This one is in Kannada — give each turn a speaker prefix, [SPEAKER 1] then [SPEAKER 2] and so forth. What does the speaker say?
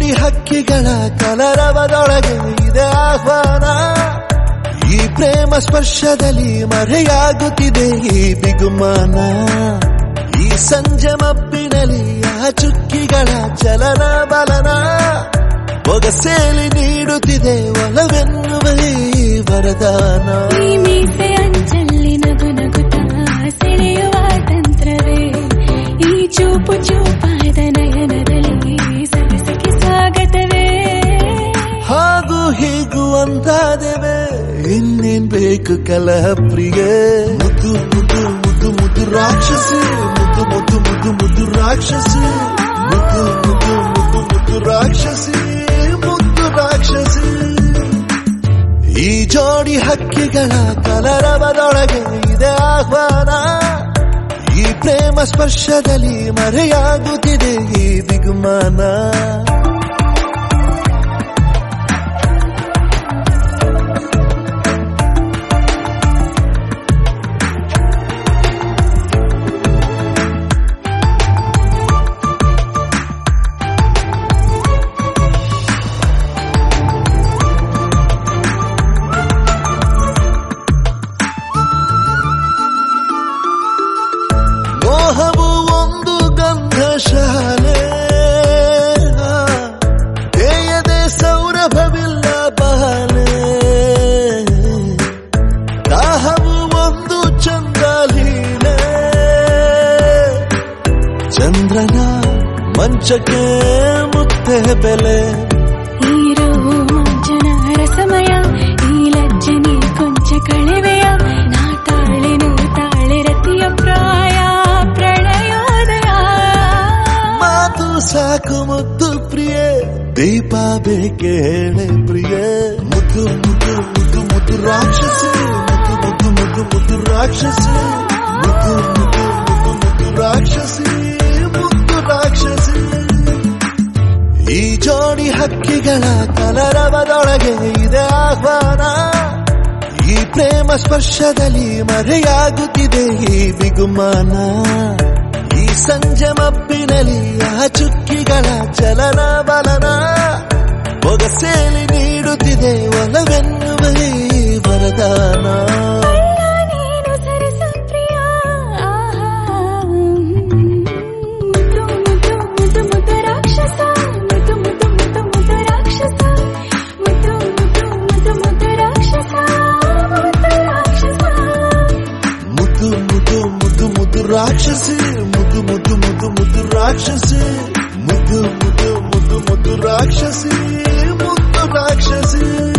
[SPEAKER 1] ಜೋಡಿ ಹಕ್ಕಿಗಳ ಕಲರವದೊಳಗೆ ಇದೆ ಆಹ್ವಾನ ಈ ಪ್ರೇಮ ಸ್ಪರ್ಶದಲ್ಲಿ ಮರೆಯಾಗುತ್ತಿದೆ ಈ ಬಿಗುಮಾನ ಈ ಸಂಜೆ ಮಬ್ಬಿನಲ್ಲಿ ಆ ಚುಕ್ಕಿಗಳ ಚಲನ ಬಲನ ಒಗಸೇಲಿ ನೀಡುತ್ತಿದೆ ಒಲವೆನ್ನುವ ಈ ವರದಾನ
[SPEAKER 2] ಈ ಮೀಸೆ ಅಂಚಲ್ಲಿ ನಗು ನಗುತ್ತಾ ಸೆಳೆಯುವ ತಂತ್ರವೇ ಈ ಚೂಪು ಚೂಪಾದ ನಯನದಲ್ಲಿ ಸರಸಕ್ಕೆ ಸ್ವಾಗತವೇ
[SPEAKER 1] ಹಾಗೂ ಹೀಗೂ ಅಂತಾದೆವೆ ಇನ್ನೇನ್ ಬೇಕು ಕಲಹ ಪ್ರಿಯ ಮುದ್ದು ಮುದ್ದು ಮುದ್ದು ಮುದ್ದು ರಾಕ್ಷಸಿ ಮುದ್ದು ಮುದ್ದು ಮುದ್ದು ಮುದ್ದು ರಾಕ್ಷಸಿ ಮುದ್ದು ಮುದ್ದು ಮುದ್ದು ಮುದ್ದು ರಾಕ್ಷಸಿ ಮುದ್ದು ರಾಕ್ಷಸಿ ಈ ಜೋಡಿ ಹಕ್ಕಿಗಳ ಕಲರವದೊಳಗೆ ಇದೆ ಆಹ್ವಾನ ಈ ಪ್ರೇಮ ಸ್ಪರ್ಶದಲ್ಲಿ ಮರೆಯಾಗುತ್ತಿದೆ ಈ ಬಿಗುಮಾನ ಮೋಹವು ಒಂದು ಗಂಧಶಾಲೆ ತೇಯದೆ ಸೌರಭವಿಲ್ಲ ಬಾಲೆ ದಾಹವು ಒಂದು ಚಂದ್ರಲೀಲೆ ಚಂದ್ರನ ಮಂಚಕ್ಕೆ ಮುತ್ತೆ ಬೆಲೆ
[SPEAKER 2] ಈರೋ ಮಂಚನ ರಸಮಯ ಈ ಲಜ್ಜನೆ ಕೊಂಚ ಕಳೆವೆಯ ನಾ ತಾಳೆನು ತಾಳೆ ರತಿಯ ಪ್ರಾಯ ಪ್ರಣಯೋದಯ
[SPEAKER 1] ಮಾತು ಸಾಕು ಮುದ್ದು ಪ್ರಿಯೆ ದೀಪ ಬೇಕೆ ಹೇಳೆ ಪ್ರಿಯೆ ಮುದ್ದು ಮುದ್ದು ಮುದ್ದು ಮುದ್ದು ರಾಕ್ಷಸಿ ಮುದ್ದು ಮುದ್ದು ಮುದ್ದು ಮುದ್ದು ರಾಕ್ಷಸಿ ಮುದ್ದು ಮುದ್ದು ಮುದ್ದು ಮುದ್ದು ರಾಕ್ಷಸಿ ಮುದ್ದು ರಾಕ್ಷಸಿ ಈ ಜೋಡಿ ಹಕ್ಕಿಗಳ ಕಲರವದೊಳಗೆ ಇದೆ ಆಹ್ವಾನ ಈ ಪ್ರೇಮ ಸ್ಪರ್ಶದಲ್ಲಿ ಮರೆಯಾಗುತ್ತಿದೆ ಈ ಬಿಗುಮಾನ ಈ ಸಂಜೆ ಮಬ್ಬಿನಲ್ಲಿ ಆ ಚುಕ್ಕಿಗಳ ಚಲನ ಬಲನ ಒಗಸೇಲಿ ನೀಡುತ್ತಿದೆ ಒಲವೆನ್ನುವ ಈ ವರದಾನ
[SPEAKER 2] ಅಲ್ಲ ನೀನು ಸರಸ ಪ್ರಿಯ ಮುದ್ದು ಮುದ್ದು ಮುದ್ದು ಮುದ್ದು ರಾಕ್ಷಸ ಮುದ್ದು ಮುದ್ದು ಮುದ್ದು ಮುದ್ದು ರಾಕ್ಷಸ ಮುದ್ದು ಮುದ್ದು ಮುದ್ದು ಮುದ್ದು ರಾಕ್ಷಸ ಮುದ್ದು ರಾಕ್ಷಸ
[SPEAKER 1] ಮುದ್ದು ಮುದ್ದು ಮುದ್ದು ಮುದ್ದು ರಾಕ್ಷಸಿ ಮುದ್ದು ಮುದ್ದು ಮುದ್ದು ಮುದ್ದು ರಾಕ್ಷಸಿ ಮುದ್ದು ಮುದ್ದು ಮುದ್ದು ಮುದ್ದು ರಾಕ್ಷಸಿ ಮುದ್ದು ರಾಕ್ಷಸಿ